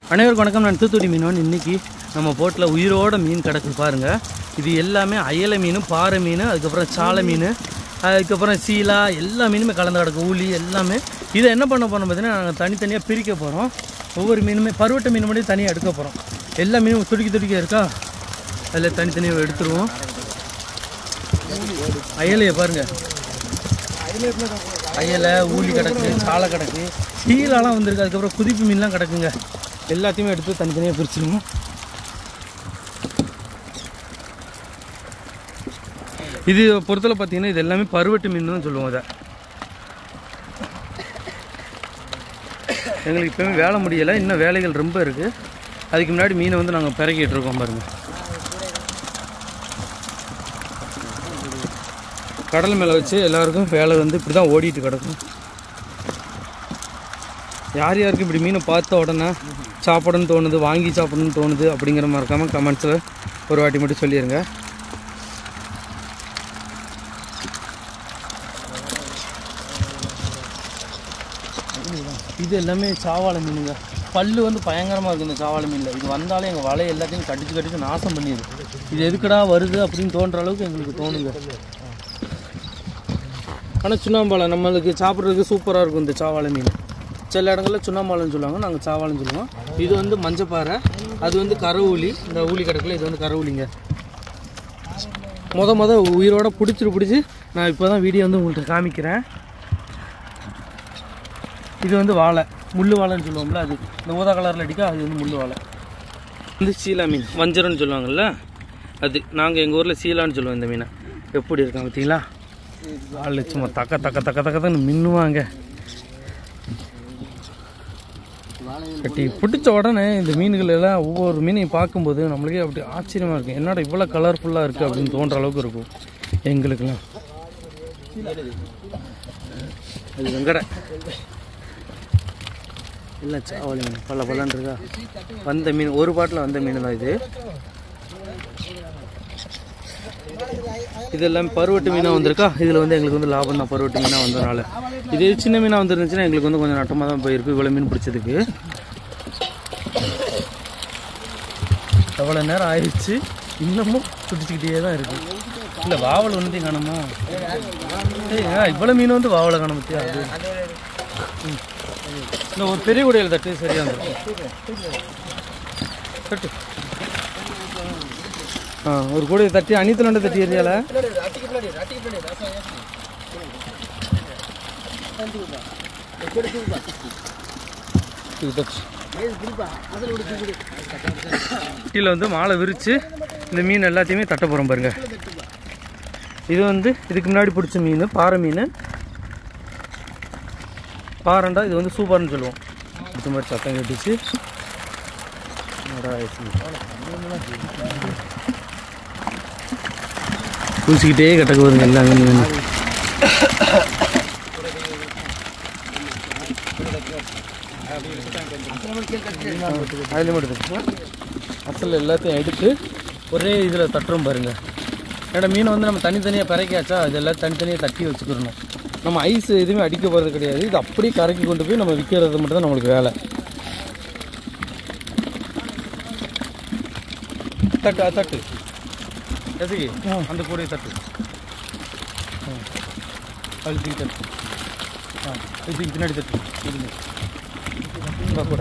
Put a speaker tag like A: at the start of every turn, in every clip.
A: அனைவருக்கும் வணக்கம் நான் தூத்துக்குடி மீனவன் இன்னைக்கு நம்ம போட்டில் உயிரோட மீன் கிடக்கு பாருங்க இது எல்லாமே அயலை மீன் பாறை மீன் அதுக்கப்புறம் சாலை மீன் அதுக்கப்புறம் சீலா எல்லா மீனுமே கலந்து கிடக்கு ஊலி எல்லாமே இதை என்ன பண்ண போறோம் பார்த்தீங்கன்னா நாங்கள் தனித்தனியாக பிரிக்க போகிறோம் ஒவ்வொரு மீனுமே பருவட்ட மீன் மட்டும் தனியாக எடுக்க போகிறோம் எல்லா மீனும் துடிக்கி துடிக்க இருக்கா அதில் தனித்தனியாக எடுத்துருவோம் அயலையை பாருங்க அயலை ஊலி கிடக்கு சாலை கிடக்கு சீலாலாம் வந்திருக்கு அதுக்கப்புறம் குதிப்பு மீன்லாம் கிடக்குங்க எல்லாத்தையுமே எடுத்து தனித்தனியாக பிரிச்சிருவோம் இது பொறுத்தல பார்த்தீங்கன்னா இது எல்லாமே பருவட்டு மீன் தான் சொல்லுவோம் இதை எங்களுக்கு இப்போவே வேலை முடியலை இன்னும் வேலைகள் ரொம்ப இருக்குது அதுக்கு முன்னாடி மீனை வந்து நாங்கள் பிறக்கிட்டு இருக்கோம் பாருங்கள் கடல் மேலே வச்சு எல்லாருக்கும் வேலை வந்து இப்படி தான் ஓடிட்டு கிடக்கும் யார் யாருக்கு இப்படி மீனை பார்த்த உடனே சாப்பிடணும்னு தோணுது வாங்கி சாப்பிடணும்னு தோணுது அப்படிங்கிற மாதிரி இருக்காமல் கமெண்ட்ஸில் ஒரு வாட்டி மட்டும் சொல்லிடுங்க இது எல்லாமே சாவாழை மீனுங்க பல்லு வந்து பயங்கரமாக இருக்குது இந்த சாவாழை மீனில் இது வந்தாலே எங்கள் வலை எல்லாத்தையும் கடிச்சு கடிச்சு நாசம் பண்ணிடுது இது எதுக்குடா வருது அப்படின்னு தோன்ற அளவுக்கு எங்களுக்கு தோணுங்க ஆனால் சுண்ணாம்பாலை நம்மளுக்கு சாப்பிட்றதுக்கு சூப்பராக இருக்கும் இந்த சாவாழை மீன் சில இடங்களில் சுண்ணாம்பாலைன்னு சொல்லுவாங்க நாங்கள் சாவாழைன்னு சொல்லுவோம் இது வந்து மஞ்சப்பாறை அது வந்து கரவுளி இந்த ஊலி கிடக்குல இது வந்து கரவுளிங்க முத முத உயிரோட பிடிச்சிட்டு பிடிச்சி நான் இப்போ தான் வீடியோ வந்து உங்கள்கிட்ட காமிக்கிறேன் இது வந்து வாழை முள்ளு வாழைன்னு சொல்லுவோம்ல அது இந்த ஊதா கலரில் அடிக்கா அது வந்து முள்ளு வாழை வந்து சீலா மீன் வஞ்சரம்னு சொல்லுவாங்கல்ல அது நாங்கள் எங்கள் ஊரில் சீலான்னு சொல்லுவோம் இந்த மீனை எப்படி இருக்கான் பார்த்தீங்களா ஆள் சும்மா தக்க தக்க தக்க தக்கன்னு மின்னுவாங்க கட்டி பிடிச்ச உடனே இந்த மீன்கள் எல்லாம் ஒவ்வொரு மீனையும் பார்க்கும்போது நம்மளுக்கே அப்படி ஆச்சரியமாக இருக்கும் என்னடா இவ்வளோ கலர்ஃபுல்லாக இருக்குது அப்படின்னு தோன்ற அளவுக்கு இருக்கும் எங்களுக்கெல்லாம் அது வெங்கடை இல்லை சாவலி மீன் பல பலன்னு இருக்கா வந்த மீன் ஒரு பாட்டில் வந்த மீன் தான் இது இதெல்லாம் பருவட்டு மீனாக வந்திருக்கா இதில் வந்து எங்களுக்கு வந்து லாபம் தான் பருவட்டு மீனாக வந்ததுனால இதே சின்ன மீனாக வந்துருந்துச்சுன்னா எங்களுக்கு வந்து கொஞ்சம் நட்டமாக தான் போயிருக்கு இவ்வளோ மீன் பிடிச்சதுக்கு எவ்வளோ நேரம் ஆயிடுச்சு இன்னமும் பிடிச்சிக்கிட்டே தான் இருக்கு இல்லை வாவல் வந்து காணுமா ஏய் ஆ, இவ்வளோ மீன் வந்து வாவலை காண பற்றியா அது ம். இந்த ஒரு பெரிய குடையில் தட்டு சரியா இருந்திருக்கும் தட்டு ஆ ஒரு கூடையை தட்டி அணித்தலண்ட தட்டி ஏரியால இது தட்டு. கீழே வந்து மாலை விரித்து இந்த மீன் எல்லாத்தையுமே தட்ட போகிறோம் பாருங்க இது வந்து இதுக்கு முன்னாடி பிடிச்ச மீன் பாறை மீன் பாறைண்டா இது வந்து சூப்பர்னு சொல்லுவோம் இந்த மாதிரி சத்தம் கேட்டுச்சு என்னடா இது? குளிச்சுக்கிட்டே கட்டக்கு வருங்க எல்லா மீன் அதில் மட்டும் இருக்கு. அசல் எல்லாத்தையும் எடுத்து ஒரே இதில் தட்டுறோம் பாருங்க ஏன்னா மீனை வந்து நம்ம தனித்தனியாக பிறக்கியாச்சா அது எல்லாம் தனித்தனியாக தட்டி வச்சுக்கிறணும் நம்ம ஐஸ் எதுவுமே அடிக்க போகிறது கிடையாது இது அப்படியே கரைக்கி கொண்டு போய் நம்ம விற்கிறது மட்டும் தான் நம்மளுக்கு வேலை தட்டு அது தட்டு எதுக்கு அந்த கூடையை தட்டு ஆ. அழுத்தி தட்டு ஆ இதுக்கு பின்னாடி தட்டு இருங்க இந்த கூட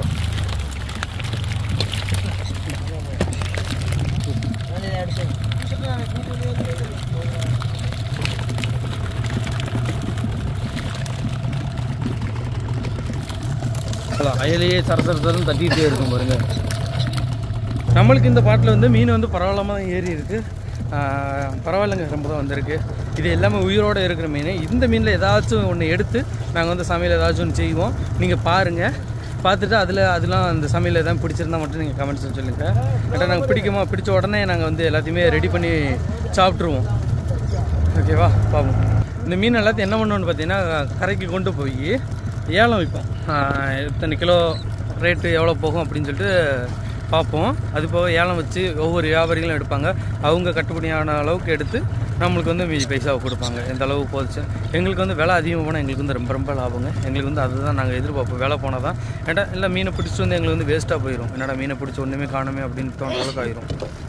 A: அதான் அயலையே சர சர சரன்னு தட்டிகிட்டே இருக்கும் பாருங்க நம்மளுக்கு இந்த பாட்டில் வந்து மீன் வந்து பரவாயில்லாம தான் ஏறி இருக்கு ஆஹ் பரவாயில்லைங்க ரொம்ப தான் வந்திருக்கு இது எல்லாமே உயிரோடு இருக்கிற மீன் இந்த மீனில் ஏதாச்சும் ஒன்று எடுத்து நாங்கள் வந்து சமையல் ஏதாச்சும் ஒன்று செய்வோம் நீங்கள் பாருங்கள் பார்த்துட்டு அதில் அதெல்லாம் அந்த சமையல் எதாவது பிடிச்சிருந்தா மட்டும் நீங்கள் கமெண்ட்ஸ் சொல்லுங்கள் ஏன்னா நாங்கள் பிடிக்குமா பிடிச்ச உடனே நாங்கள் வந்து எல்லாத்தையுமே ரெடி பண்ணி சாப்பிட்ருவோம் ஓகேவா பார்ப்போம் இந்த மீன் எல்லாத்தையும் என்ன பண்ணுவோம்னு பார்த்தீங்கன்னா கரைக்கு கொண்டு போய் ஏலம் வைப்போம் ஆஹ் இத்தனை கிலோ ரேட்டு எவ்வளோ போகும் அப்படின்னு சொல்லிட்டு பார்ப்போம் அது போக ஏலம் வச்சு ஒவ்வொரு வியாபாரிகளும் எடுப்பாங்க அவங்க கட்டுப்படியான அளவுக்கு எடுத்து நம்மளுக்கு வந்து மீதி பைசாவை கொடுப்பாங்க எந்த அளவு போச்சு எங்களுக்கு வந்து விலை அதிகமாக போனால் எங்களுக்கு வந்து ரொம்ப ரொம்ப லாபங்க எங்களுக்கு வந்து அதுதான் நாங்கள் எதிர்பார்ப்போம் விலை போனால் தான் ஏன்டா இல்லை மீனை பிடிச்சிட்டு வந்து எங்களுக்கு வந்து வேஸ்ட்டாக போயிடும் என்னடா மீனை பிடிச்சி ஒன்றுமே காணுமே அப்படின்னு தோன்ற அளவுக்கு ஆயிரும்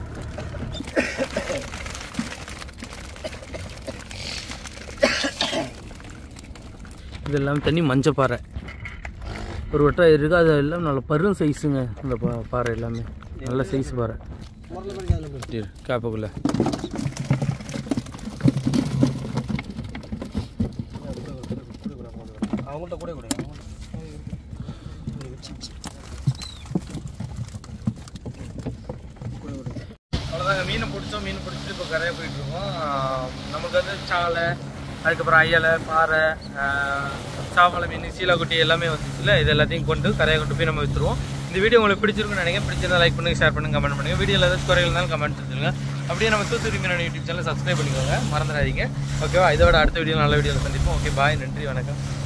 A: இது எல்லாமே தண்ணி மஞ்சப்பாறை ஒரு வட்டம் இருக்குது அது எல்லாம் நல்ல பரும் சைஸுங்க அந்த பா பாறை எல்லாமே நல்ல சைஸ் பாறை இரு, காப்புக்குள்ள
B: அவங்கள்ட்ட கூட கொடுங்க
A: அவ்வளோதாங்க மீனை பிடிச்சோம் மீன் பிடிச்சிட்டு இப்போ கரையை போயிட்டு இருக்கோம் ஆஹ் நமக்கு வந்து சாலை அதுக்கப்புறம் அயலை பாறை ஆஹ் சாவலை மீன் சீலாக்குட்டி எல்லாமே வந்துச்சுல இது எல்லாத்தையும் கொண்டு கரையை கொண்டு போய் நம்ம விற்றுருவோம் இந்த வீடியோ உங்களுக்கு பிடிச்சிருக்குன்னு நினைக்கிறேன் பிடிச்சிருந்தா லைக் பண்ணுங்க ஷேர் பண்ணுங்க கமெண்ட் பண்ணுங்க வீடியோவில் ஏதாச்சும் குறைகள் இருந்தாலும் கமெண்ட் சொல்லுங்க அப்படியே நம்ம தூத்துக்குடி மீனோட யூடியூப் சேனல் சப்ஸ்கிரைப் பண்ணிக்கோங்க மறந்துடாதீங்க ஓகேவா இதோட அடுத்த வீடியோ நல்ல வீடியோவில் சந்திப்போம் ஓகே பாய் நன்றி வணக்கம்